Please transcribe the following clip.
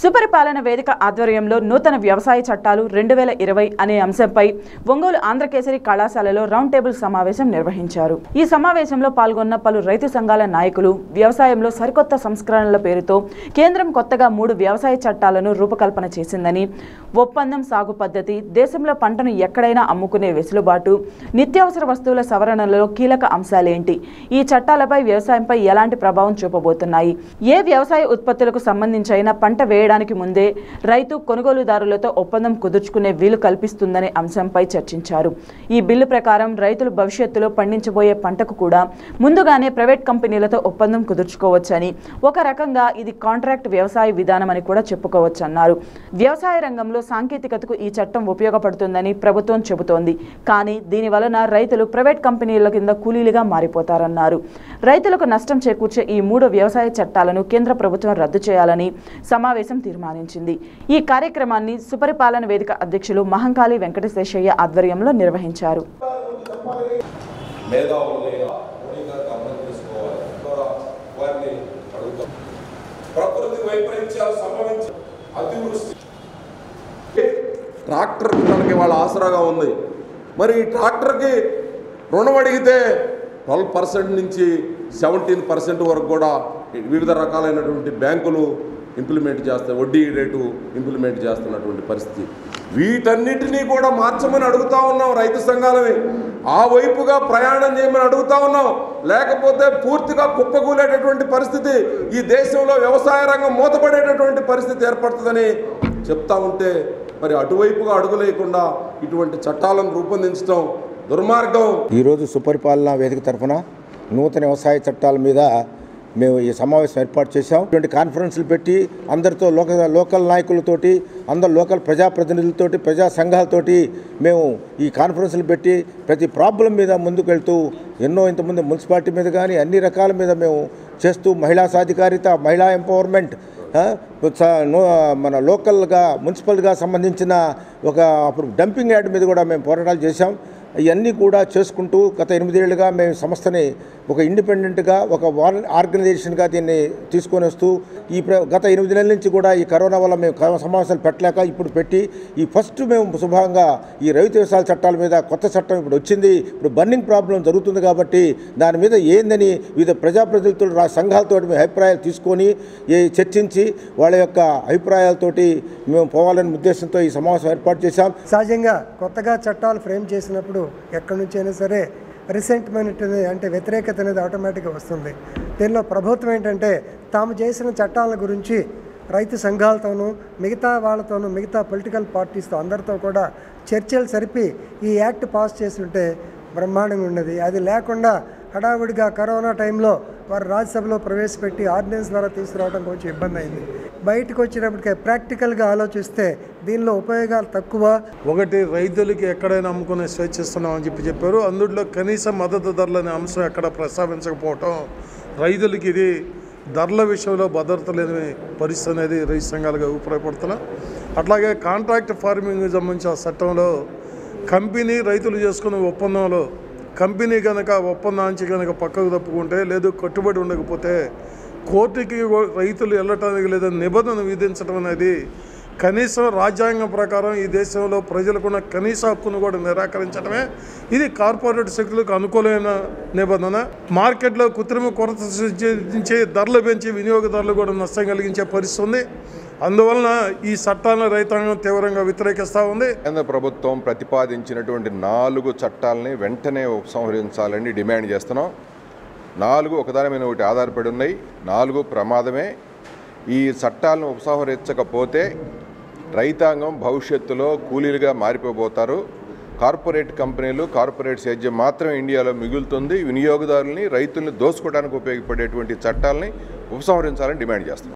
సుపరిపాలన వేదిక ఆధ్వర్యంలో నూతన వ్యవసాయ చట్టాలు రెండు వేల ఇరవై అనే అంశంపై ఒంగోలు ఆంధ్రకేసరి కళాశాలలో రౌండ్ టేబుల్ సమావేశం నిర్వహించారు ఈ సమావేశంలో పాల్గొన్న పలు రైతు సంఘాల నాయకులు వ్యవసాయంలో సరికొత్త సంస్కరణల పేరుతో కేంద్రం కొత్తగా మూడు వ్యవసాయ చట్టాలను రూపకల్పన చేసిందని ఒప్పందం సాగు పద్ధతి దేశంలో పంటను ఎక్కడైనా అమ్ముకునే వెసులుబాటు నిత్యావసర వస్తువుల సవరణలో కీలక అంశాలేంటి ఈ చట్టాలపై వ్యవసాయంపై ఎలాంటి ప్రభావం చూపబోతున్నాయి ఏ వ్యవసాయ ఉత్పత్తులకు సంబంధించైన పంట వేయడానికి ముందే రైతు కొనుగోలుదారులతో ఒప్పందం కుదుర్చుకునే వీలు కల్పిస్తుందనే అంశంపై చర్చించారు ఈ బిల్లు ప్రకారం రైతులు భవిష్యత్తులో పండించబోయే పంటకు కూడా ముందుగానే ప్రైవేట్ కంపెనీలతో ఒప్పందం కుదుర్చుకోవచ్చని ఒక రకంగా ఇది కాంట్రాక్ట్ వ్యవసాయ విధానం అని కూడా చెప్పుకోవచ్చన్నారు వ్యవసాయ రంగంలో సాంకేతికతకు ఈ చట్టం ఉపయోగపడుతుందని ప్రభుత్వం చెబుతోంది కానీ దీని వలన రైతులు ప్రైవేట్ కంపెనీల కింద కూలీలుగా మారిపోతారన్నారు రైతులకు నష్టం చేకూర్చే ఈ మూడు వ్యవసాయ చట్టాలను కేంద్ర ప్రభుత్వం రద్దు చేయాలని సమావేశం తీర్మానించింది ఈ కార్యక్రమాన్ని సుపరిపాలన వేదిక అధ్యక్షులు మహంకాళి వెంకటశేషయ్య ఆధ్వర్యంలో నిర్వహించారు మేధావుల్ని మౌలికంగా గమనం తీసుకోవాలి ద్వారా వారిని అడుగుతాం ప్రకృతి వైపరీత్యాలు సంభవించి అతివృష్టి ట్రాక్టర్ మనకి వాళ్ళ ఆసరాగా ఉంది మరి ఈ ట్రాక్టర్కి రుణం అడిగితే ట్వెల్వ్ పర్సెంట్ నుంచి సెవెంటీన్ పర్సెంట్ వరకు కూడా వివిధ రకాలైనటువంటి బ్యాంకులు ఇంప్లిమెంట్ చేస్తాయి వడ్డీ రేటు ఇంప్లిమెంట్ చేస్తున్నటువంటి పరిస్థితి వీటన్నిటినీ కూడా మార్చమని అడుగుతా ఉన్నాం రైతు సంఘాలని ఆ వైపుగా ప్రయాణం చేయమని అడుగుతా ఉన్నాం లేకపోతే పూర్తిగా కుప్పకూలేటటువంటి పరిస్థితి ఈ దేశంలో వ్యవసాయ రంగం మూతపడేటటువంటి పరిస్థితి ఏర్పడుతుందని చెప్తా ఉంటే మరి అటువైపుగా అడుగు లేకుండా ఇటువంటి చట్టాలను రూపొందించడం దుర్మార్గం ఈరోజు సుపరిపాలన వేదిక తరఫున నూతన వ్యవసాయ చట్టాల మీద మేము ఈ సమావేశం ఏర్పాటు చేశాం ఇటువంటి కాన్ఫరెన్స్లు పెట్టి అందరితో లోకల్ లోకల్ నాయకులతోటి అందరు లోకల్ ప్రజాప్రతినిధులతోటి ప్రజా సంఘాలతోటి మేము ఈ కాన్ఫరెన్స్లు పెట్టి ప్రతి ప్రాబ్లం మీద ముందుకు వెళ్తూ ఎన్నో ఇంతకుముందు మున్సిపాలిటీ మీద కానీ అన్ని రకాల మీద మేము చేస్తూ మహిళా సాధికారిత మహిళా ఎంపవర్మెంట్ ఆ, స- నో- మన లోకల్గా మున్సిపల్గా సంబంధించిన ఒక అప్పుడు డంపింగ్ యార్డ్ మీద కూడా మేము పోరాటాలు చేశాం ఇవన్నీ కూడా చేసుకుంటూ గత ఎనిమిదేళ్లుగా మేము సంస్థని ఒక ఇండిపెండెంట్గా ఒక వార్ ఆర్గనైజేషన్గా దీన్ని తీసుకొని వస్తూ ఈ ప్ర గత ఎనిమిది నెలల నుంచి కూడా ఈ కరోనా వల్ల మేము కరోనా సమావేశాలు పెట్టలేక ఇప్పుడు పెట్టి ఈ ఫస్ట్ మేము శుభంగా ఈ రైతు వ్యవసాయ చట్టాల మీద కొత్త చట్టం ఇప్పుడు వచ్చింది ఇప్పుడు బర్నింగ్ ప్రాబ్లం జరుగుతుంది కాబట్టి దాని మీద ఏందని వివిధ ప్రజాప్రతినిధులతో రా సంఘాలతో మేము అభిప్రాయాలు తీసుకొని ఏ చర్చించి వాళ్ళ యొక్క అభిప్రాయాలతోటి మేము పోవాలనే ఉద్దేశంతో ఈ సమావేశం ఏర్పాటు చేశాం సహజంగా కొత్తగా చట్టాలు ఫ్రేమ్ చేసినప్పుడు ఎక్కడి నుంచి అయినా సరే రిసెంట్మెంట్ అనేది అంటే వ్యతిరేకత అనేది ఆటోమేటిక్గా వస్తుంది దీనిలో ప్రభుత్వం ఏంటంటే తాము చేసిన చట్టాల గురించి రైతు సంఘాలతోనూ మిగతా వాళ్ళతోనూ మిగతా పొలిటికల్ పార్టీస్తో అందరితో కూడా చర్చలు సరిపి ఈ యాక్ట్ పాస్ చేస్తుంటే బ్రహ్మాండంగా ఉండేది అది లేకుండా హడావుడిగా కరోనా టైంలో వారు రాజ్యసభలో ప్రవేశపెట్టి ఆర్డినెన్స్ ద్వారా తీసుకురావడం కొంచెం ఇబ్బంది అయింది బయటకు వచ్చినప్పటికే ప్రాక్టికల్గా ఆలోచిస్తే దీనిలో ఉపయోగాలు తక్కువ ఒకటి రైతులకి ఎక్కడైనా అమ్ముకునే స్వేచ్ఛ ఇస్తున్నామని చెప్పి చెప్పారు అందులో కనీస మద్దతు ధరలు అనే అంశం ఎక్కడ ప్రస్తావించకపోవటం రైతులకి ఇది ధరల విషయంలో భద్రత లేని పరిస్థితి అనేది రైతు సంఘాలుగా అభిప్రాయపడుతున్నా అట్లాగే కాంట్రాక్ట్ ఫార్మింగ్ సంబంధించిన చట్టంలో కంపెనీ రైతులు చేసుకున్న ఒప్పందంలో కంపెనీ కనుక ఒప్పందాంచి కనుక పక్కకు తప్పుకుంటే లేదు కట్టుబడి ఉండకపోతే కోర్టుకి ఓ- రైతులు వెళ్ళటానికి లేదా నిబంధన విధించడం అనేది కనీసం రాజ్యాంగం ప్రకారం ఈ దేశంలో ప్రజలకున్న కనీస హక్కును కూడా నిరాకరించడమే ఇది కార్పొరేట్ శక్తులకు అనుకూలమైన నిబంధన మార్కెట్లో కృత్రిమ కొరత సృష్టించి ధరలు పెంచి వినియోగదారులు కూడా నష్టం కలిగించే పరిస్థితి ఉంది అందువలన ఈ చట్టాలను రైతాంగం తీవ్రంగా వ్యతిరేకిస్తూ ఉంది కేంద్ర ప్రభుత్వం ప్రతిపాదించినటువంటి నాలుగు చట్టాలని వెంటనే ఉపసంహరించాలని డిమాండ్ చేస్తున్నాం నాలుగు ఒకదాని మీద ఒకటి ఆధారపడి ఉన్నాయి నాలుగు ప్రమాదమే ఈ చట్టాలను ఉపసంహరించకపోతే రైతాంగం భవిష్యత్తులో కూలీలుగా మారిపోబోతారు కార్పొరేట్ కంపెనీలు కార్పొరేట్ సేద్యం మాత్రమే ఇండియాలో మిగులుతుంది వినియోగదారుల్ని రైతుల్ని దోసుకోవడానికి ఉపయోగపడేటువంటి చట్టాలని ఉపసంహరించాలని డిమాండ్ చేస్తున్నాం